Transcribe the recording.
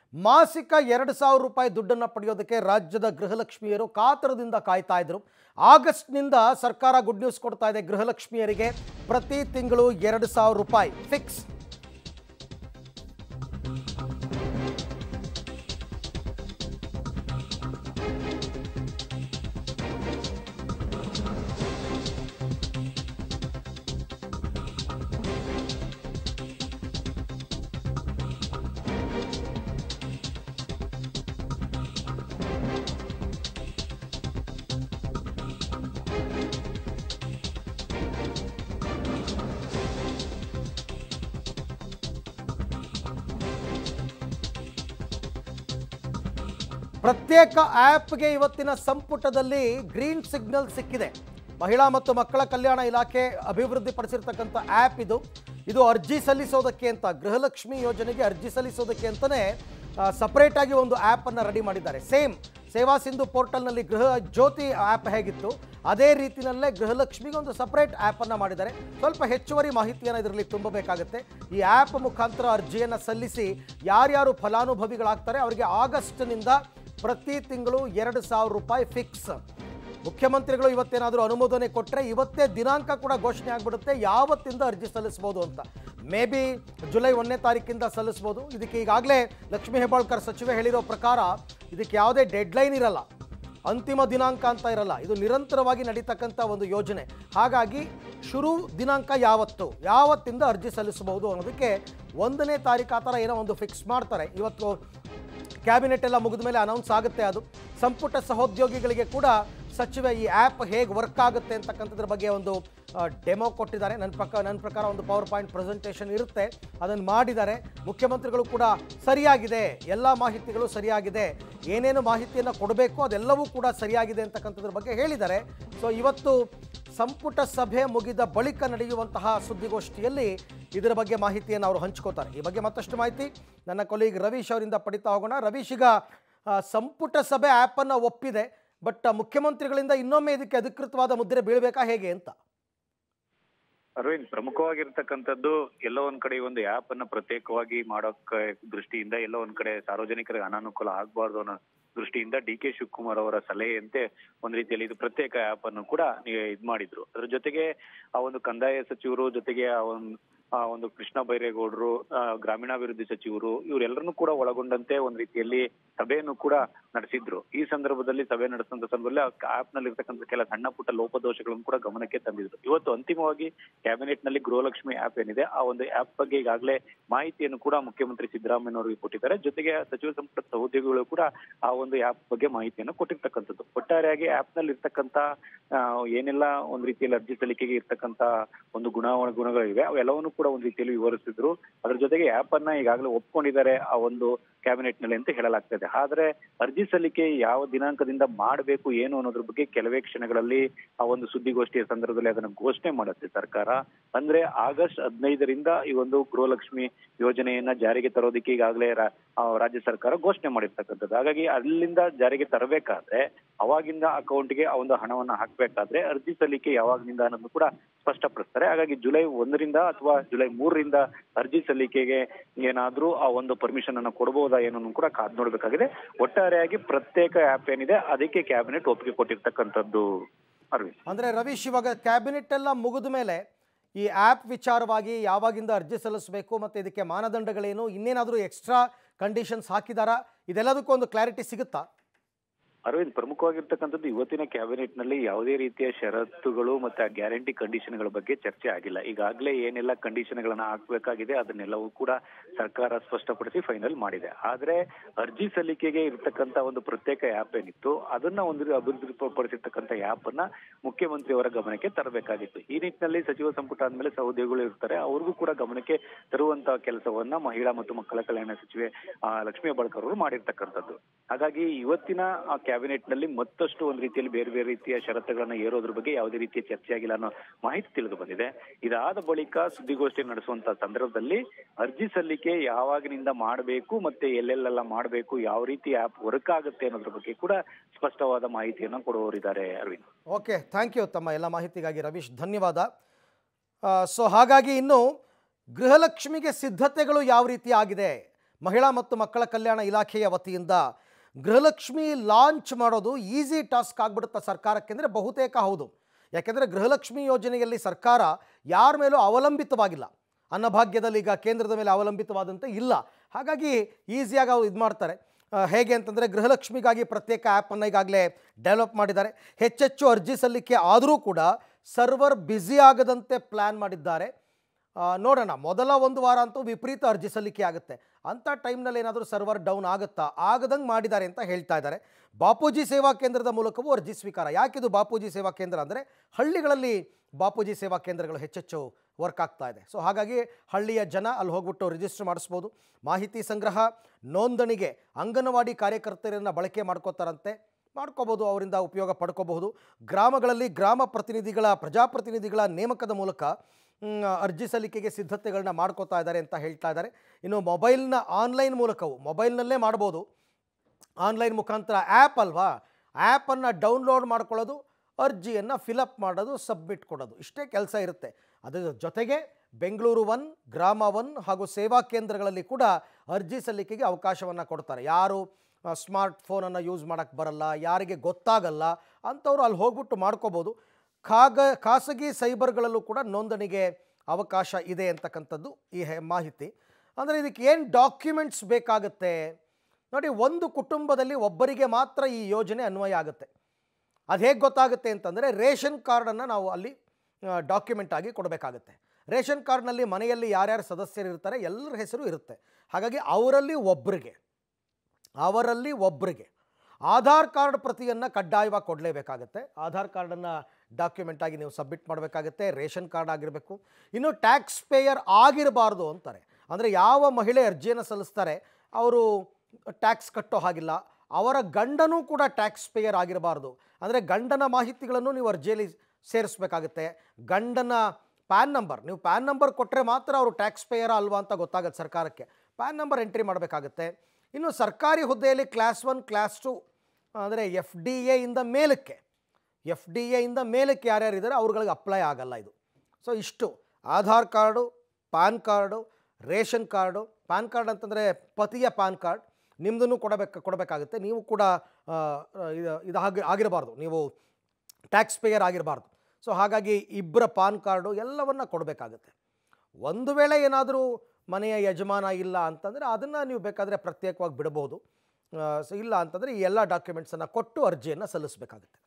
ಮಾಸಿಕ ಎರಡು ಸಾವಿರ ರೂಪಾಯಿ ದುಡ್ಡನ್ನು ಪಡೆಯೋದಕ್ಕೆ ರಾಜ್ಯದ ಗೃಹಲಕ್ಷ್ಮಿಯರು ಕಾತರದಿಂದ ಕಾಯ್ತಾ ಇದ್ರು ಆಗಸ್ಟ್ನಿಂದ ಸರ್ಕಾರ ಗುಡ್ ನ್ಯೂಸ್ ಕೊಡ್ತಾ ಇದೆ ಗೃಹಲಕ್ಷ್ಮಿಯರಿಗೆ ಪ್ರತಿ ತಿಂಗಳು ಎರಡು ಸಾವಿರ ರೂಪಾಯಿ ಫಿಕ್ಸ್ ಪ್ರತ್ಯೇಕ ಆ್ಯಪ್ಗೆ ಇವತ್ತಿನ ಸಂಪುಟದಲ್ಲಿ ಗ್ರೀನ್ ಸಿಗ್ನಲ್ ಸಿಕ್ಕಿದೆ ಮಹಿಳಾ ಮತ್ತು ಮಕ್ಕಳ ಕಲ್ಯಾಣ ಇಲಾಖೆ ಅಭಿವೃದ್ಧಿಪಡಿಸಿರ್ತಕ್ಕಂಥ ಆ್ಯಪ್ ಇದು ಇದು ಅರ್ಜಿ ಸಲ್ಲಿಸೋದಕ್ಕೆ ಅಂತ ಗೃಹಲಕ್ಷ್ಮಿ ಯೋಜನೆಗೆ ಅರ್ಜಿ ಸಲ್ಲಿಸೋದಕ್ಕೆ ಅಂತಲೇ ಸಪ್ರೇಟ್ ಆಗಿ ಒಂದು ಆ್ಯಪನ್ನು ರೆಡಿ ಮಾಡಿದ್ದಾರೆ ಸೇಮ್ ಸೇವಾ ಸಿಂಧು ಪೋರ್ಟಲ್ನಲ್ಲಿ ಗೃಹ ಜ್ಯೋತಿ ಆ್ಯಪ್ ಹೇಗಿತ್ತು ಅದೇ ರೀತಿಯಲ್ಲೇ ಗೃಹಲಕ್ಷ್ಮಿಗೆ ಒಂದು ಸಪ್ರೇಟ್ ಆ್ಯಪನ್ನು ಮಾಡಿದ್ದಾರೆ ಸ್ವಲ್ಪ ಹೆಚ್ಚುವರಿ ಮಾಹಿತಿಯನ್ನು ಇದರಲ್ಲಿ ತುಂಬಬೇಕಾಗುತ್ತೆ ಈ ಆ್ಯಪ್ ಮುಖಾಂತರ ಅರ್ಜಿಯನ್ನು ಸಲ್ಲಿಸಿ ಯಾರ್ಯಾರು ಫಲಾನುಭವಿಗಳಾಗ್ತಾರೆ ಅವರಿಗೆ ಆಗಸ್ಟ್ನಿಂದ ಪ್ರತಿ ತಿಂಗಳು ಎರಡು ಸಾವಿರ ರೂಪಾಯಿ ಫಿಕ್ಸ್ ಮುಖ್ಯಮಂತ್ರಿಗಳು ಇವತ್ತೇನಾದರೂ ಅನುಮೋದನೆ ಕೊಟ್ಟರೆ ಇವತ್ತೇ ದಿನಾಂಕ ಕೂಡ ಘೋಷಣೆ ಆಗಿಬಿಡುತ್ತೆ ಯಾವತ್ತಿಂದ ಅರ್ಜಿ ಸಲ್ಲಿಸ್ಬೋದು ಅಂತ ಮೇ ಬಿ ಜುಲೈ ಒಂದನೇ ತಾರೀಕಿಂದ ಸಲ್ಲಿಸ್ಬೋದು ಇದಕ್ಕೆ ಈಗಾಗಲೇ ಲಕ್ಷ್ಮೀ ಹೆಬ್ಬಾಳ್ಕರ್ ಸಚಿವೆ ಹೇಳಿರೋ ಪ್ರಕಾರ ಇದಕ್ಕೆ ಯಾವುದೇ ಡೆಡ್ಲೈನ್ ಇರಲ್ಲ ಅಂತಿಮ ದಿನಾಂಕ ಅಂತ ಇರಲ್ಲ ಇದು ನಿರಂತರವಾಗಿ ನಡೀತಕ್ಕಂಥ ಒಂದು ಯೋಜನೆ ಹಾಗಾಗಿ ಶುರು ದಿನಾಂಕ ಯಾವತ್ತು ಯಾವತ್ತಿಂದ ಅರ್ಜಿ ಸಲ್ಲಿಸಬಹುದು ಅನ್ನೋದಕ್ಕೆ ಒಂದನೇ ತಾರೀಕು ಆ ಥರ ಏನೋ ಒಂದು ಫಿಕ್ಸ್ ಮಾಡ್ತಾರೆ ಇವತ್ತು ಕ್ಯಾಬಿನೆಟ್ ಎಲ್ಲ ಮುಗಿದ ಮೇಲೆ ಅನೌನ್ಸ್ ಆಗುತ್ತೆ ಅದು ಸಂಪುಟ ಸಹೋದ್ಯೋಗಿಗಳಿಗೆ ಕೂಡ ಸಚಿವೆ ಈ ಆ್ಯಪ್ ಹೇಗೆ ವರ್ಕ್ ಆಗುತ್ತೆ ಅಂತಕ್ಕಂಥದ್ರ ಬಗ್ಗೆ ಒಂದು ಡೆಮೋ ಕೊಟ್ಟಿದ್ದಾರೆ ನನ್ನ ಪ್ರಕ ನನ್ನ ಪ್ರಕಾರ ಒಂದು ಪವರ್ ಪಾಯಿಂಟ್ ಪ್ರೆಸೆಂಟೇಷನ್ ಇರುತ್ತೆ ಅದನ್ನು ಮಾಡಿದ್ದಾರೆ ಮುಖ್ಯಮಂತ್ರಿಗಳು ಕೂಡ ಸರಿಯಾಗಿದೆ ಎಲ್ಲ ಮಾಹಿತಿಗಳು ಸರಿಯಾಗಿದೆ ಏನೇನು ಮಾಹಿತಿಯನ್ನು ಕೊಡಬೇಕು ಅದೆಲ್ಲವೂ ಕೂಡ ಸರಿಯಾಗಿದೆ ಅಂತಕ್ಕಂಥದ್ರ ಬಗ್ಗೆ ಹೇಳಿದ್ದಾರೆ ಸೊ ಇವತ್ತು ಸಂಪುಟ ಸಭೆ ಮುಗಿದ ಬಳಿಕ ನಡೆಯುವಂತಹ ಸುದ್ದಿಗೋಷ್ಠಿಯಲ್ಲಿ ಇದರ ಬಗ್ಗೆ ಮಾಹಿತಿಯನ್ನು ಅವರು ಹಂಚ್ಕೋತಾರೆ ಈ ಬಗ್ಗೆ ಮತ್ತಷ್ಟು ಮಾಹಿತಿ ನನ್ನ ಕೊಲೀಗ್ ರವೀಶ್ ಅವರಿಂದ ಪಡಿತಾ ಹೋಗೋಣ ರವೀಶ್ ಈಗ ಆ, ಸಂಪುಟ ಸಭೆ ಆ್ಯಪನ್ನು ಒಪ್ಪಿದೆ ಬಟ್ ಮುಖ್ಯಮಂತ್ರಿಗಳಿಂದ ಇನ್ನೊಮ್ಮೆ ಇದಕ್ಕೆ ಅಧಿಕೃತವಾದ ಮುದ್ರೆ ಬೀಳಬೇಕಾ ಹೇಗೆ ಅಂತ ಅರವಿಂದ್ ಪ್ರಮುಖವಾಗಿರ್ತಕ್ಕಂಥದ್ದು ಎಲ್ಲೋ ಒಂದ್ ಕಡೆ ಈ ಒಂದು ಆಪ್ ಅನ್ನ ಪ್ರತ್ಯೇಕವಾಗಿ ಮಾಡೋಕ್ ದೃಷ್ಟಿಯಿಂದ ಎಲ್ಲೋ ಒಂದ್ ಕಡೆ ಸಾರ್ವಜನಿಕರಿಗೆ ಅನಾನುಕೂಲ ಆಗ್ಬಾರ್ದು ಅನ್ನೋ ದೃಷ್ಟಿಯಿಂದ ಡಿ ಕೆ ಶಿವಕುಮಾರ್ ಅವರ ಸಲಹೆಯಂತೆ ಒಂದ್ ರೀತಿಯಲ್ಲಿ ಇದು ಪ್ರತ್ಯೇಕ ಆಪ್ ಅನ್ನು ಕೂಡ ನೀ- ಇದ್ ಮಾಡಿದ್ರು ಅದ್ರ ಜೊತೆಗೆ ಆ ಒಂದು ಕಂದಾಯ ಸಚಿವರು ಜೊತೆಗೆ ಆ ಒಂದು ಆ ಒಂದು ಕೃಷ್ಣ ಬೈರೇಗೌಡರು ಆ, ಗ್ರಾಮೀಣಾಭಿವೃದ್ಧಿ ಸಚಿವರು ಇವರೆಲ್ಲರನ್ನೂ ಕೂಡ ಒಳಗೊಂಡಂತೆ ಒಂದ್ ರೀತಿಯಲ್ಲಿ ಸಭೆಯನ್ನು ಕೂಡ ನಡೆಸಿದ್ರು ಈ ಸಂದರ್ಭದಲ್ಲಿ ಸಭೆ ನಡೆಸಿದಂತ ಸಂದರ್ಭದಲ್ಲಿ ಆಪ್ ನಲ್ಲಿ ಇರ್ತಕ್ಕಂಥ ಕೆಲ ಸಣ್ಣ ಪುಟ್ಟ ಲೋಪದೋಷಗಳನ್ನು ಕೂಡ ಗಮನಕ್ಕೆ ತಂದಿದ್ರು ಇವತ್ತು ಅಂತಿಮವಾಗಿ ಕ್ಯಾಬಿನೆಟ್ ನಲ್ಲಿ ಗೃಹಲಕ್ಷ್ಮಿ ಆಪ್ ಏನಿದೆ ಆ ಒಂದು ಆಪ್ ಬಗ್ಗೆ ಈಗಾಗಲೇ ಮಾಹಿತಿಯನ್ನು ಕೂಡ ಮುಖ್ಯಮಂತ್ರಿ ಸಿದ್ದರಾಮಯ್ಯನವರಿಗೆ ಕೊಟ್ಟಿದ್ದಾರೆ ಜೊತೆಗೆ ಸಚಿವ ಸಂಪುಟ ಸಹೋದ್ಯೋಗಿಗಳು ಕೂಡ ಆ ಒಂದು ಆಪ್ ಬಗ್ಗೆ ಮಾಹಿತಿಯನ್ನು ಕೊಟ್ಟಿರ್ತಕ್ಕಂಥದ್ದು ಒಟ್ಟಾರೆಯಾಗಿ ಆಪ್ ನಲ್ಲಿ ಇರ್ತಕ್ಕಂತ ಆ, ಏನೆಲ್ಲ ಒಂದ್ ರೀತಿಯಲ್ಲಿ ಅರ್ಜಿ ಸಲ್ಲಿಕೆಗೆ ಇರ್ತಕ್ಕಂತ ಒಂದು ಗುಣ ಗುಣಗಳಿವೆ ಅವೆಲ್ಲವನ್ನು ಕೂಡ ಒಂದ್ ರೀತಿಯಲ್ಲಿ ವಿವರಿಸಿದ್ರು ಅದ್ರ ಜೊತೆಗೆ ಆಪ್ ಅನ್ನ ಈಗಾಗಲೇ ಒಪ್ಕೊಂಡಿದ್ದಾರೆ ಆ ಒಂದು ಕ್ಯಾಬಿನೆಟ್ ನಲ್ಲಿ ಅಂತ ಹೇಳಲಾಗ್ತದೆ ಆದ್ರೆ ಅರ್ಜಿ ಸಲ್ಲಿಕೆ ಯಾವ ದಿನಾಂಕದಿಂದ ಮಾಡಬೇಕು ಏನು ಅನ್ನೋದ್ರ ಬಗ್ಗೆ ಕೆಲವೇ ಕ್ಷಣಗಳಲ್ಲಿ ಆ ಒಂದು ಸುದ್ದಿಗೋಷ್ಠಿಯ ಸಂದರ್ಭದಲ್ಲಿ ಅದನ್ನ ಘೋಷಣೆ ಮಾಡುತ್ತೆ ಸರ್ಕಾರ ಅಂದ್ರೆ ಆಗಸ್ಟ್ ಹದಿನೈದರಿಂದ ಈ ಒಂದು ಗೃಹಲಕ್ಷ್ಮಿ ಯೋಜನೆಯನ್ನ ಜಾರಿಗೆ ತರೋದಕ್ಕೆ ಈಗಾಗಲೇ ರಾ- ಆ ರಾಜ್ಯ ಸರ್ಕಾರ ಘೋಷಣೆ ಮಾಡಿರ್ತಕ್ಕಂಥದ್ದು ಹಾಗಾಗಿ ಅಲ್ಲಿಂದ ಜಾರಿಗೆ ತರಬೇಕಾದ್ರೆ ಅವಾಗಿಂದ ಅಕೌಂಟ್ಗೆ ಆ ಒಂದು ಹಣವನ್ನ ಹಾಕ್ಬೇಕಾದ್ರೆ ಅರ್ಜಿ ಸಲ್ಲಿಕೆ ಯಾವಾಗಿನಿಂದ ಅನ್ನೋದು ಕೂಡ ಸ್ಪಷ್ಟಪಡಿಸ್ತಾರೆ ಹಾಗಾಗಿ ಜುಲೈ ಒಂದರಿಂದ ಅಥವಾ ಜುಲೈ ಮೂರರಿಂದ ಅರ್ಜಿ ಸಲ್ಲಿಕೆಗೆ ಏನಾದ್ರೂ ಆ ಒಂದು ಪರ್ಮಿಷನ್ ಅನ್ನ ಕೊಡಬಹುದಾ ಏನನ್ನು ಕೂಡ ಕಾದ್ ನೋಡ್ಬೇಕಾಗಿದೆ ಒಟ್ಟಾರೆಯಾಗಿ ಪ್ರತ್ಯೇಕ ಆಪ್ ಏನಿದೆ ಅದಕ್ಕೆ ಕ್ಯಾಬಿನೆಟ್ ಒಪ್ಪಿಗೆ ಕೊಟ್ಟಿರ್ತಕ್ಕಂಥದ್ದು ಅರವಿಂದ್ ಅಂದರೆ ರವೀಶ್ ಇವಾಗ ಕ್ಯಾಬಿನೆಟ್ ಎಲ್ಲ ಮುಗಿದ ಮೇಲೆ ಈ ಆ್ಯಪ್ ವಿಚಾರವಾಗಿ ಯಾವಾಗಿಂದ ಅರ್ಜಿ ಸಲ್ಲಿಸಬೇಕು ಮತ್ತು ಇದಕ್ಕೆ ಮಾನದಂಡಗಳೇನು ಇನ್ನೇನಾದರೂ ಎಕ್ಸ್ಟ್ರಾ ಕಂಡೀಷನ್ಸ್ ಹಾಕಿದಾರಾ ಇದೆಲ್ಲದಕ್ಕೂ ಒಂದು ಕ್ಲಾರಿಟಿ ಸಿಗುತ್ತಾ ಅರವಿಂದ್ ಪ್ರಮುಖವಾಗಿರ್ತಕ್ಕಂಥದ್ದು ಇವತ್ತಿನ ಕ್ಯಾಬಿನೆಟ್ ನಲ್ಲಿ ಯಾವುದೇ ರೀತಿಯ ಷರತ್ತುಗಳು ಮತ್ತೆ ಗ್ಯಾರಂಟಿ ಕಂಡೀಷನ್ಗಳ ಬಗ್ಗೆ ಚರ್ಚೆ ಆಗಿಲ್ಲ ಈಗಾಗಲೇ ಏನೆಲ್ಲ ಕಂಡೀಷನ್ ಗಳನ್ನ ಹಾಕ್ಬೇಕಾಗಿದೆ ಅದನ್ನೆಲ್ಲವೂ ಕೂಡ ಸರ್ಕಾರ ಸ್ಪಷ್ಟಪಡಿಸಿ ಫೈನಲ್ ಮಾಡಿದೆ ಆದ್ರೆ ಅರ್ಜಿ ಸಲ್ಲಿಕೆಗೆ ಇರ್ತಕ್ಕಂತ ಒಂದು ಪ್ರತ್ಯೇಕ ಆ್ಯಪ್ ಏನಿತ್ತು ಅದನ್ನ ಒಂದು ಅಭಿವೃದ್ಧಿಪಡಿಸಿರ್ತಕ್ಕಂಥ ಆ್ಯಪ್ ಅನ್ನ ಮುಖ್ಯಮಂತ್ರಿ ಅವರ ಗಮನಕ್ಕೆ ತರಬೇಕಾಗಿತ್ತು ಈ ನಿಟ್ಟಿನಲ್ಲಿ ಸಚಿವ ಸಂಪುಟ ಆದ್ಮೇಲೆ ಸಹೋದ್ಯೋಗಿಗಳು ಇರ್ತಾರೆ ಅವ್ರಿಗೂ ಕೂಡ ಗಮನಕ್ಕೆ ತರುವಂತಹ ಕೆಲಸವನ್ನ ಮಹಿಳಾ ಮತ್ತು ಮಕ್ಕಳ ಕಲ್ಯಾಣ ಸಚಿವೆ ಆ, ಲಕ್ಷ್ಮೀ ಹೆಬ್ಬಾಳ್ಕರ್ ಅವರು ಮಾಡಿರ್ತಕ್ಕಂಥದ್ದು ಹಾಗಾಗಿ ಇವತ್ತಿನ ಆ ಕ್ಯಾಬಿನೆಟ್ ನಲ್ಲಿ ಮತ್ತಷ್ಟು ಒಂದು ರೀತಿಯಲ್ಲಿ ಬೇರೆ ಬೇರೆ ರೀತಿಯ ಷರತ್ತುಗಳನ್ನ ಏರೋದ್ರ ಬಗ್ಗೆ ಯಾವುದೇ ರೀತಿಯ ಚರ್ಚೆ ಆಗಿಲ್ಲ ಅನ್ನೋ ಮಾಹಿತಿ ತಿಳಿದು ಬಂದಿದೆ ಇದಾದ ಬಳಿಕ ಸುದ್ದಿಗೋಷ್ಠಿ ನಡೆಸುವಂತ ಸಂದರ್ಭದಲ್ಲಿ ಅರ್ಜಿ ಸಲ್ಲಿಕೆ ಯಾವಾಗಿನಿಂದ ಮಾಡಬೇಕು ಮತ್ತೆ ಎಲ್ಲೆಲ್ಲೆಲ್ಲ ಮಾಡಬೇಕು ಯಾವ ರೀತಿ ಆಪ್ ವರ್ಕ್ ಆಗುತ್ತೆ ಅನ್ನೋದ್ರ ಬಗ್ಗೆ ಕೂಡ ಸ್ಪಷ್ಟವಾದ ಮಾಹಿತಿಯನ್ನು ಕೊಡುವವರಿದ್ದಾರೆ ಅರವಿಂದ್ ಓಕೆ ಥ್ಯಾಂಕ್ ಯು ತಮ್ಮ ಎಲ್ಲ ಮಾಹಿತಿಗಾಗಿ ರವೀಶ್ ಧನ್ಯವಾದ ಸೊ ಹಾಗಾಗಿ ಇನ್ನು ಗೃಹಲಕ್ಷ್ಮಿಗೆ ಸಿದ್ಧತೆಗಳು ಯಾವ ರೀತಿ ಆಗಿದೆ ಮಹಿಳಾ ಮತ್ತು ಮಕ್ಕಳ ಕಲ್ಯಾಣ ಇಲಾಖೆಯ ವತಿಯಿಂದ ಗೃಹಲಕ್ಷ್ಮಿ ಲಾಂಚ್ ಮಾಡೋದು ಈಸಿ ಟಾಸ್ಕ್ ಆಗ್ಬಿಡುತ್ತೆ ಸರ್ಕಾರಕ್ಕೆ ಅಂದರೆ ಬಹುತೇಕ ಹೌದು ಯಾಕೆಂದರೆ ಗೃಹಲಕ್ಷ್ಮಿ ಯೋಜನೆಯಲ್ಲಿ ಸರ್ಕಾರ ಯಾರ ಮೇಲೂ ಅವಲಂಬಿತವಾಗಿಲ್ಲ ಅನ್ನಭಾಗ್ಯದಲ್ಲಿ ಈಗ ಕೇಂದ್ರದ ಮೇಲೆ ಅವಲಂಬಿತವಾದಂತೆ ಇಲ್ಲ ಹಾಗಾಗಿ ಈಸಿಯಾಗಿ ಅವ್ರು ಇದು ಮಾಡ್ತಾರೆ ಆ, ಹೇಗೆ ಅಂತಂದರೆ ಗೃಹಲಕ್ಷ್ಮಿಗಾಗಿ ಪ್ರತ್ಯೇಕ ಆ್ಯಪನ್ನು ಈಗಾಗಲೇ ಡೆವಲಪ್ ಮಾಡಿದ್ದಾರೆ ಹೆಚ್ಚೆಚ್ಚು ಅರ್ಜಿ ಸಲ್ಲಿಕೆ ಆದರೂ ಕೂಡ ಸರ್ವರ್ ಬ್ಯುಸಿ ಆಗದಂತೆ ಪ್ಲ್ಯಾನ್ ಮಾಡಿದ್ದಾರೆ ಆ, ನೋಡೋಣ ಮೊದಲ ಒಂದು ವಾರ ಅಂತೂ ವಿಪರೀತ ಅರ್ಜಿ ಸಲ್ಲಿಕೆ ಆಗುತ್ತೆ ಅಂಥ ಟೈಮ್ನಲ್ಲಿ ಏನಾದರೂ ಸರ್ವರ್ ಡೌನ್ ಆಗುತ್ತಾ ಆಗದಂಗೆ ಮಾಡಿದ್ದಾರೆ ಅಂತ ಹೇಳ್ತಾ ಇದ್ದಾರೆ ಬಾಪೂಜಿ ಸೇವಾ ಕೇಂದ್ರದ ಮೂಲಕವೂ ಅರ್ಜಿ ಸ್ವೀಕಾರ ಯಾಕಿದು ಬಾಪೂಜಿ ಸೇವಾ ಕೇಂದ್ರ ಅಂದರೆ ಹಳ್ಳಿಗಳಲ್ಲಿ ಬಾಪೂಜಿ ಸೇವಾ ಕೇಂದ್ರಗಳು ಹೆಚ್ಚೆಚ್ಚು ವರ್ಕ್ ಆಗ್ತಾ ಇದೆ ಸೊ ಹಾಗಾಗಿ ಹಳ್ಳಿಯ ಜನ ಅಲ್ಲಿ ಹೋಗ್ಬಿಟ್ಟು ರಿಜಿಸ್ಟರ್ ಮಾಡಿಸ್ಬೋದು ಮಾಹಿತಿ ಸಂಗ್ರಹ ನೋಂದಣಿಗೆ ಅಂಗನವಾಡಿ ಕಾರ್ಯಕರ್ತರನ್ನು ಬಳಕೆ ಮಾಡ್ಕೋತಾರಂತೆ ಮಾಡ್ಕೋಬೋದು ಅವರಿಂದ ಉಪಯೋಗ ಪಡ್ಕೋಬಹುದು ಗ್ರಾಮಗಳಲ್ಲಿ ಗ್ರಾಮ ಪ್ರತಿನಿಧಿಗಳ ಪ್ರಜಾಪ್ರತಿನಿಧಿಗಳ ನೇಮಕದ ಮೂಲಕ ಮ್, ಅರ್ಜಿ ಸಲ್ಲಿಕೆಗೆ ಸಿದ್ಧತೆಗಳನ್ನ ಮಾಡ್ಕೋತಾ ಇದ್ದಾರೆ ಅಂತ ಹೇಳ್ತಾ ಇದ್ದಾರೆ ಇನ್ನು ಮೊಬೈಲ್ನ ಆನ್ಲೈನ್ ಮೂಲಕವೂ ಮೊಬೈಲ್ನಲ್ಲೇ ಮಾಡ್ಬೋದು ಆನ್ಲೈನ್ ಮುಖಾಂತರ ಆ್ಯಪ್ ಅಲ್ವಾ ಆ್ಯಪನ್ನು ಡೌನ್ಲೋಡ್ ಮಾಡ್ಕೊಳ್ಳೋದು ಅರ್ಜಿಯನ್ನು ಫಿಲಪ್ ಮಾಡೋದು ಸಬ್ಮಿಟ್ ಕೊಡೋದು ಇಷ್ಟೇ ಕೆಲಸ ಇರುತ್ತೆ ಅದರ ಜೊತೆಗೆ ಬೆಂಗಳೂರು ಒನ್ ಗ್ರಾಮ ಒನ್ ಹಾಗೂ ಸೇವಾ ಕೇಂದ್ರಗಳಲ್ಲಿ ಕೂಡ ಅರ್ಜಿ ಸಲ್ಲಿಕೆಗೆ ಅವಕಾಶವನ್ನು ಕೊಡ್ತಾರೆ ಯಾರು ಸ್ಮಾರ್ಟ್ ಫೋನನ್ನು ಯೂಸ್ ಮಾಡೋಕ್ಕೆ ಬರಲ್ಲ ಯಾರಿಗೆ ಗೊತ್ತಾಗಲ್ಲ ಅಂಥವ್ರು ಅಲ್ಲಿ ಹೋಗ್ಬಿಟ್ಟು ಮಾಡ್ಕೋಬೋದು ಖಾಗ ಖಾಸಗಿ ಸೈಬರ್ಗಳಲ್ಲೂ ಕೂಡ ನೋಂದಣಿಗೆ ಅವಕಾಶ ಇದೆ ಅಂತಕ್ಕಂಥದ್ದು ಈ ಹೆ- ಮಾಹಿತಿ ಅಂದರೆ ಇದಕ್ಕೆ ಏನು ಡಾಕ್ಯುಮೆಂಟ್ಸ್ ಬೇಕಾಗುತ್ತೆ ನೋಡಿ ಒಂದು ಕುಟುಂಬದಲ್ಲಿ ಒಬ್ಬರಿಗೆ ಮಾತ್ರ ಈ ಯೋಜನೆ ಅನ್ವಯ ಆಗುತ್ತೆ ಅದು ಹೇಗೆ ಗೊತ್ತಾಗುತ್ತೆ ಅಂತಂದರೆ ರೇಷನ್ ಕಾರ್ಡನ್ನು ನಾವು ಅಲ್ಲಿ ಡಾಕ್ಯುಮೆಂಟ್ ಆಗಿ ಕೊಡಬೇಕಾಗುತ್ತೆ ರೇಷನ್ ಕಾರ್ಡ್ನಲ್ಲಿ ಮನೆಯಲ್ಲಿ ಯಾರ್ಯಾರು ಸದಸ್ಯರು ಇರ್ತಾರೆ ಎಲ್ಲರ ಹೆಸರು ಇರುತ್ತೆ ಹಾಗಾಗಿ ಅವರಲ್ಲಿ ಒಬ್ಬರಿಗೆ ಅವರಲ್ಲಿ ಒಬ್ಬರಿಗೆ ಆಧಾರ್ ಕಾರ್ಡ್ ಪ್ರತಿಯನ್ನು ಕಡ್ಡಾಯವಾಗಿ ಕೊಡಲೇಬೇಕಾಗತ್ತೆ ಆಧಾರ್ ಕಾರ್ಡನ್ನು ಡಾಕ್ಯುಮೆಂಟ್ ಆಗಿ ನೀವು ಸಬ್ಮಿಟ್ ಮಾಡಬೇಕಾಗತ್ತೆ ರೇಷನ್ ಕಾರ್ಡ್ ಆಗಿರಬೇಕು ಇನ್ನು ಟ್ಯಾಕ್ಸ್ ಪೇಯರ್ ಆಗಿರಬಾರ್ದು ಅಂತಾರೆ ಅಂದರೆ ಯಾವ ಮಹಿಳೆ ಅರ್ಜಿಯನ್ನು ಸಲ್ಲಿಸ್ತಾರೆ ಅವರು ಟ್ಯಾಕ್ಸ್ ಕಟ್ಟೋ ಹಾಗಿಲ್ಲ ಅವರ ಗಂಡನೂ ಕೂಡ ಟ್ಯಾಕ್ಸ್ ಪೇಯರ್ ಆಗಿರಬಾರ್ದು ಅಂದರೆ ಗಂಡನ ಮಾಹಿತಿಗಳನ್ನು ನೀವು ಅರ್ಜಿಯಲ್ಲಿ ಸೇರಿಸ್ಬೇಕಾಗುತ್ತೆ ಗಂಡನ ಪ್ಯಾನ್ ನಂಬರ್ ನೀವು ಪ್ಯಾನ್ ನಂಬರ್ ಕೊಟ್ಟರೆ ಮಾತ್ರ ಅವರು ಟ್ಯಾಕ್ಸ್ ಪೇಯರ ಅಲ್ವಾ ಅಂತ ಗೊತ್ತಾಗುತ್ತೆ ಸರ್ಕಾರಕ್ಕೆ ಪ್ಯಾನ್ ನಂಬರ್ ಎಂಟ್ರಿ ಮಾಡಬೇಕಾಗುತ್ತೆ ಇನ್ನು ಸರ್ಕಾರಿ ಹುದ್ದೆಯಲ್ಲಿ ಕ್ಲಾಸ್ ಒನ್ ಕ್ಲಾಸ್ ಟು ಅಂದರೆ ಎಫ್ ಡಿ ಎಯಿಂದ ಮೇಲಕ್ಕೆ ಎಫ್ ಡಿ ಎಯಿಂದ ಮೇಲಕ್ಕೆ ಯಾರ್ಯಾರು ಇದ್ದಾರೆ ಅವ್ರುಗಳಿಗೆ ಅಪ್ಲೈ ಆಗಲ್ಲ ಇದು ಸೊ ಇಷ್ಟು Aadhaar card PAN card ration card PAN card ಅಂತಂದರೆ ಪತಿಯ ಪಾನ್ ಕಾರ್ಡ್ ನಿಮ್ಮದನ್ನು ಕೊಡಬೇಕು ಕೊಡಬೇಕಾಗುತ್ತೆ ನೀವು ಕೂಡ ಆ, ಇದು ಇದು ಆಗಿ ಆಗಿರಬಾರ್ದು ನೀವು ಟ್ಯಾಕ್ಸ್ ಪೇಯರ್ ಆಗಿರಬಾರ್ದು ಸೊ ಹಾಗಾಗಿ ಇಬ್ಬರ ಪಾನ್ ಕಾರ್ಡು ಎಲ್ಲವನ್ನ ಕೊಡಬೇಕಾಗುತ್ತೆ ಒಂದು ವೇಳೆ ಏನಾದರೂ ಮನೆಯ ಯಜಮಾನ ಇಲ್ಲ ಅಂತಂದರೆ ಅದನ್ನು ನೀವು ಬೇಕಾದರೆ ಪ್ರತ್ಯೇಕವಾಗಿ ಬಿಡಬಹುದು ಸೊ ಇಲ್ಲ ಅಂತಂದರೆ ಈ ಎಲ್ಲ ಡಾಕ್ಯುಮೆಂಟ್ಸನ್ನು ಕೊಟ್ಟು ಅರ್ಜಿಯನ್ನು ಸಲ್ಲಿಸಬೇಕಾಗುತ್ತೆ